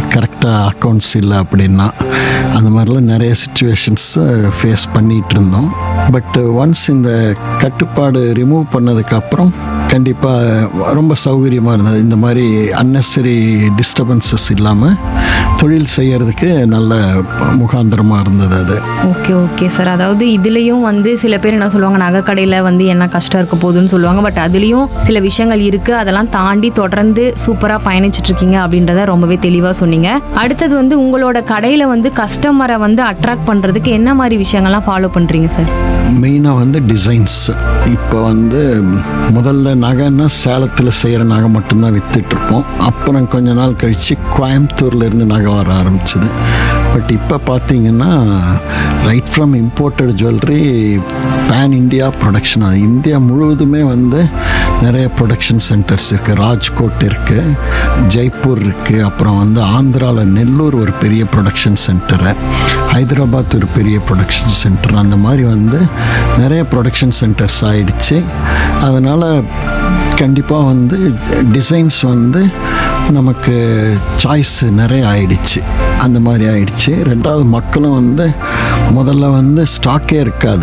கரெக்டாக அக்கௌண்ட்ஸ் இல்லை அப்படின்னா அந்த மாதிரிலாம் நிறைய சுச்சுவேஷன்ஸை ஃபேஸ் பண்ணிகிட்டு இருந்தோம் பட் ஒன்ஸ் இந்த கட்டுப்பாடு ரிமூவ் பண்ணதுக்கப்புறம் கண்டிப்பாக ரொம்ப சௌகரியமாக இருந்தது இந்த மாதிரி அன்னெசரி டிஸ்டர்பன்சஸ் இல்லாமல் தொழில் செய்யறதுக்கு நல்ல முகாந்திரமாக இருந்தது அது ஓகே ஓகே சார் அதாவது இதுலேயும் வந்து சில பேர் என்ன சொல்லுவாங்க நகைக்கடையில் வந்து என்ன கஷ்டம் இருக்க போகுதுன்னு சொல்லுவாங்க பட் அதுலேயும் சில விஷயங்கள் இருக்குது அதெல்லாம் தாண்டி தொடர்ந்து சூப்பராக பயணிச்சுட்டு இருக்கீங்க அப்படின்றத ரொம்பவே தெளிவாக சொன்னீங்க அடுத்தது வந்து உங்களோட கடையில் வந்து கஸ்டமரை வந்து அட்ராக்ட் பண்ணுறதுக்கு என்ன மாதிரி விஷயங்கள்லாம் ஃபாலோ பண்ணுறீங்க சார் மெயினாக வந்து டிசைன்ஸ் இப்போ வந்து முதல்ல நகைன்னா சேலத்தில் செய்கிற நகை மட்டும்தான் விற்றுட்ருப்போம் அப்புறம் கொஞ்ச நாள் கழித்து கோயம்புத்தூர்லேருந்து நகை வர ஆரம்பிச்சுது பட் இப்போ பார்த்தீங்கன்னா right from imported jewellery pan India production அது இந்தியா முழுவதுமே வந்து நிறைய ப்ரொடக்ஷன் சென்டர்ஸ் இருக்குது ராஜ்கோட் இருக்குது ஜெய்ப்பூர் இருக்குது அப்புறம் வந்து ஆந்திராவில் நெல்லூர் ஒரு பெரிய ப்ரொடக்ஷன் சென்டரு ஹைதராபாத் ஒரு பெரிய ப்ரொடக்ஷன் சென்டர் அந்த மாதிரி வந்து நிறைய ப்ரொடக்ஷன் சென்டர்ஸ் ஆயிடுச்சு அதனால் கண்டிப்பாக வந்து டிசைன்ஸ் வந்து நமக்கு சாய்ஸ் நிறைய ஆயிடுச்சு அந்த மாதிரி ஆயிடுச்சு ரெண்டாவது மக்களும் வந்து முதல்ல வந்து ஸ்டாக்கே இருக்காது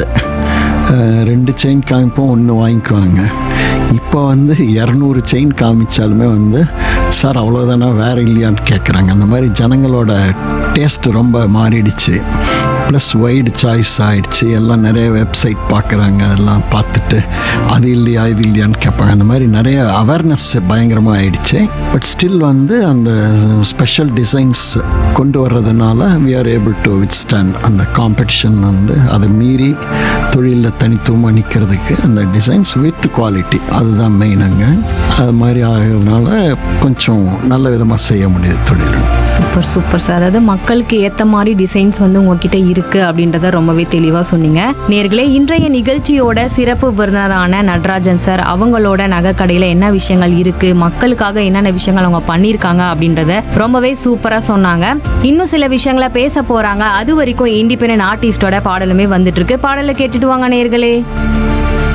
அஹ் ரெண்டு செயின் காமிப்போம் ஒன்று வாங்கிக்குவாங்க இப்போ வந்து இரநூறு செயின் காமிச்சாலுமே வந்து சார் அவ்வளோதானா வேறு இல்லையான்னு கேட்குறாங்க அந்த மாதிரி ஜனங்களோட டேஸ்ட் ரொம்ப மாறிடுச்சு ப்ளஸ் வைடு சாய்ஸ் ஆயிடுச்சு எல்லாம் நிறைய வெப்சைட் பார்க்குறாங்க அதெல்லாம் பார்த்துட்டு அது இல்லையா இது இல்லையான்னு கேட்பாங்க அந்த மாதிரி நிறைய அவேர்னஸ் பயங்கரமாக ஆயிடுச்சு பட் ஸ்டில் வந்து அந்த ஸ்பெஷல் டிசைன்ஸ் கொண்டு வர்றதுனால we are able to withstand அந்த காம்படிஷன் வந்து அதை மீறி தொழிலில் தனித்துவமாக நிற்கிறதுக்கு அந்த டிசைன்ஸ் வித் குவாலிட்டி அதுதான் மெயினுங்க அது மாதிரி ஆகிறதுனால கொஞ்சம் நல்ல விதமாக செய்ய முடியுது தொழில் சூப்பர் சூப்பர் சார் அதாவது மக்களுக்கு ஏற்ற மாதிரி டிசைன்ஸ் வந்து உங்ககிட்ட இருக்கு அப்படின்றத ரொம்பவே தெளிவாக சொன்னீங்க நேர்களே இன்றைய நிகழ்ச்சியோட சிறப்பு விருந்தினரான நடராஜன் சார் அவங்களோட நகைக்கடையில் என்ன விஷயங்கள் இருக்கு மக்களுக்காக என்னென்ன விஷயங்கள் அவங்க பண்ணியிருக்காங்க அப்படின்றத ரொம்பவே சூப்பராக சொன்னாங்க இன்னும் சில விஷயங்களை பேச போறாங்க அது வரைக்கும் இண்டிபெண்டன்ட் ஆர்டிஸ்டோட பாடலுமே வந்துட்டு இருக்கு பாடலை கேட்டுட்டு வாங்க நேர்களே